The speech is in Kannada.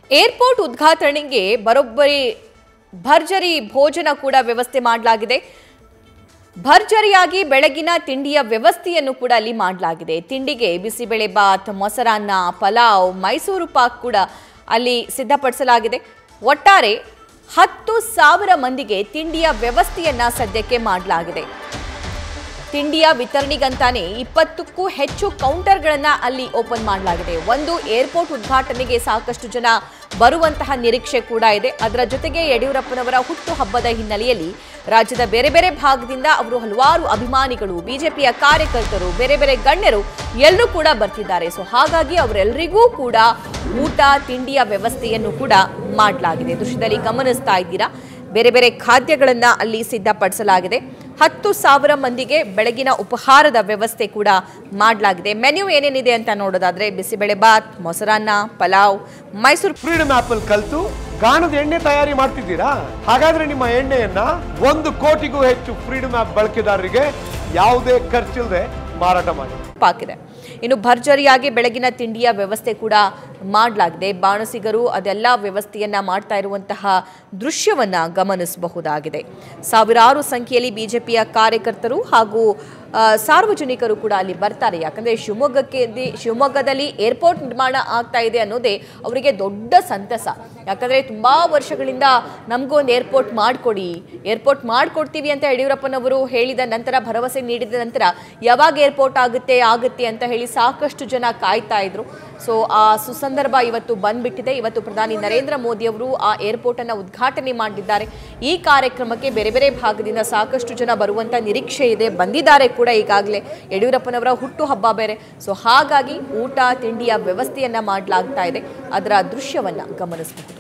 ಏರ್ಪೋರ್ಟ್ ಉದ್ಘಾಟನೆಗೆ ಬರೋಬ್ಬರಿ ಭರ್ಜರಿ ಭೋಜನ ಕೂಡ ವ್ಯವಸ್ಥೆ ಮಾಡಲಾಗಿದೆ ಭರ್ಜರಿಯಾಗಿ ಬೆಳಗಿನ ತಿಂಡಿಯ ವ್ಯವಸ್ಥೆಯನ್ನು ಕೂಡ ಅಲ್ಲಿ ಮಾಡಲಾಗಿದೆ ತಿಂಡಿಗೆ ಬಿಸಿಬೇಳೆ ಬಾತ್ ಮೊಸರನ್ನ ಪಲಾವ್ ಮೈಸೂರು ಪಾಕ್ ಕೂಡ ಅಲ್ಲಿ ಸಿದ್ಧಪಡಿಸಲಾಗಿದೆ ಒಟ್ಟಾರೆ ಹತ್ತು ಸಾವಿರ ಮಂದಿಗೆ ತಿಂಡಿಯ ವ್ಯವಸ್ಥೆಯನ್ನ ಸದ್ಯಕ್ಕೆ ಮಾಡಲಾಗಿದೆ ತಿಂಡಿಯ ವಿತರಣೆಗಂತಾನೆ ಇಪ್ಪತ್ತಕ್ಕೂ ಹೆಚ್ಚು ಕೌಂಟರ್ಗಳನ್ನ ಅಲ್ಲಿ ಓಪನ್ ಮಾಡಲಾಗಿದೆ ಒಂದು ಏರ್ಪೋರ್ಟ್ ಉದ್ಘಾಟನೆಗೆ ಸಾಕಷ್ಟು ಜನ ಬರುವಂತಹ ನಿರೀಕ್ಷೆ ಕೂಡ ಇದೆ ಅದರ ಜೊತೆಗೆ ಯಡಿಯೂರಪ್ಪನವರ ಹುಟ್ಟು ಹಬ್ಬದ ಹಿನ್ನೆಲೆಯಲ್ಲಿ ರಾಜ್ಯದ ಬೇರೆ ಬೇರೆ ಭಾಗದಿಂದ ಅವರು ಹಲವಾರು ಅಭಿಮಾನಿಗಳು ಬಿಜೆಪಿಯ ಕಾರ್ಯಕರ್ತರು ಬೇರೆ ಬೇರೆ ಗಣ್ಯರು ಎಲ್ಲರೂ ಕೂಡ ಬರ್ತಿದ್ದಾರೆ ಸೊ ಹಾಗಾಗಿ ಅವರೆಲ್ಲರಿಗೂ ಕೂಡ ಊಟ ತಿಂಡಿಯ ವ್ಯವಸ್ಥೆಯನ್ನು ಕೂಡ ಮಾಡಲಾಗಿದೆ ದೃಶ್ಯದಲ್ಲಿ ಗಮನಿಸ್ತಾ ಇದ್ದೀರಾ ಬೇರೆ ಬೇರೆ ಖಾದ್ಯಗಳನ್ನ ಅಲ್ಲಿ ಸಿದ್ಧಪಡಿಸಲಾಗಿದೆ ಹತ್ತು ಸಾವಿರ ಮಂದಿಗೆ ಬೆಳಗಿನ ಉಪಹಾರದ ವ್ಯವಸ್ಥೆ ಕೂಡ ಮಾಡಲಾಗಿದೆ ಮೆನ್ಯೂ ಏನೇನಿದೆ ಅಂತ ನೋಡೋದಾದ್ರೆ ಬಿಸಿಬೇಳೆ ಬಾತ್ ಮೊಸರನ್ನ ಪಲಾವ್ ಮೈಸೂರು ಫ್ರೀಡಮ್ ಆಪ್ ಅಲ್ಲಿ ಕಲ್ತು ಗಾಣದ ಎಣ್ಣೆ ತಯಾರಿ ಮಾಡ್ತಿದ್ದೀರಾ ಹಾಗಾದ್ರೆ ನಿಮ್ಮ ಎಣ್ಣೆಯನ್ನ ಒಂದು ಕೋಟಿಗೂ ಹೆಚ್ಚು ಫ್ರೀಡಮ್ ಆಪ್ ಬಳಕೆದಾರರಿಗೆ ಯಾವುದೇ ಖರ್ಚಿಲ್ಲದೆ ಮಾರಾಟ ಮಾಡಿ ಪಾಕಿದೆ ಇನ್ನು ಭರ್ಜರಿಯಾಗಿ ಬೆಳಗಿನ ತಿಂಡಿಯ ವ್ಯವಸ್ಥೆ ಕೂಡ ಮಾಡಲಾಗಿದೆ ಬಾಣಸಿಗರು ಅದೆಲ್ಲ ವ್ಯವಸ್ಥೆಯನ್ನ ಮಾಡ್ತಾ ಇರುವಂತಹ ದೃಶ್ಯವನ್ನ ಗಮನಿಸಬಹುದಾಗಿದೆ ಸಾವಿರಾರು ಸಂಖ್ಯೆಯಲ್ಲಿ ಬಿಜೆಪಿಯ ಕಾರ್ಯಕರ್ತರು ಹಾಗೂ ಆ, ಸಾರ್ವಜನಿಕರು ಕೂಡ ಅಲ್ಲಿ ಬರ್ತಾರೆ ಯಾಕಂದ್ರೆ ಶಿವಮೊಗ್ಗಕ್ಕೆ ದಿ- ಶಿವಮೊಗ್ಗದಲ್ಲಿ ಏರ್ಪೋರ್ಟ್ ನಿರ್ಮಾಣ ಆಗ್ತಾ ಇದೆ ಅನ್ನೋದೇ ಅವರಿಗೆ ದೊಡ್ಡ ಸಂತಸ ಯಾಕಂದ್ರೆ ತುಂಬಾ ವರ್ಷಗಳಿಂದ ನಮಗೂ ಒಂದು ಏರ್ಪೋರ್ಟ್ ಮಾಡಿಕೊಡಿ ಏರ್ಪೋರ್ಟ್ ಮಾಡಿಕೊಡ್ತೀವಿ ಅಂತ ಯಡಿಯೂರಪ್ಪನವರು ಹೇಳಿದ ನಂತರ ಭರವಸೆ ನೀಡಿದ ನಂತರ ಯಾವಾಗ ಏರ್ಪೋರ್ಟ್ ಆಗುತ್ತೆ ಆಗುತ್ತೆ ಅಂತ ಹೇಳಿ ಸಾಕಷ್ಟು ಜನ ಕಾಯ್ತಾ ಇದ್ರು ಸೊ ಆ ಸುಸಂದರ್ಭ ಇವತ್ತು ಬಂದ್ಬಿಟ್ಟಿದೆ ಇವತ್ತು ಪ್ರಧಾನಿ ನರೇಂದ್ರ ಮೋದಿ ಅವರು ಆ ಏರ್ಪೋರ್ಟ್ ಅನ್ನ ಉದ್ಘಾಟನೆ ಮಾಡಿದ್ದಾರೆ ಈ ಕಾರ್ಯಕ್ರಮಕ್ಕೆ ಬೇರೆ ಬೇರೆ ಭಾಗದಿಂದ ಸಾಕಷ್ಟು ಜನ ಬರುವಂತ ನಿರೀಕ್ಷೆ ಇದೆ ಬಂದಿದ್ದಾರೆ ಕೂಡ ಈಗಾಗಲೇ ಯಡಿಯೂರಪ್ಪನವರ ಹುಟ್ಟು ಹಬ್ಬ ಬೇರೆ ಸೊ ಹಾಗಾಗಿ ಊಟ ತಿಂಡಿಯ ವ್ಯವಸ್ಥೆಯನ್ನ ಮಾಡಲಾಗ್ತಾ ಇದೆ ಅದರ ದೃಶ್ಯವನ್ನ ಗಮನಿಸಬಹುದು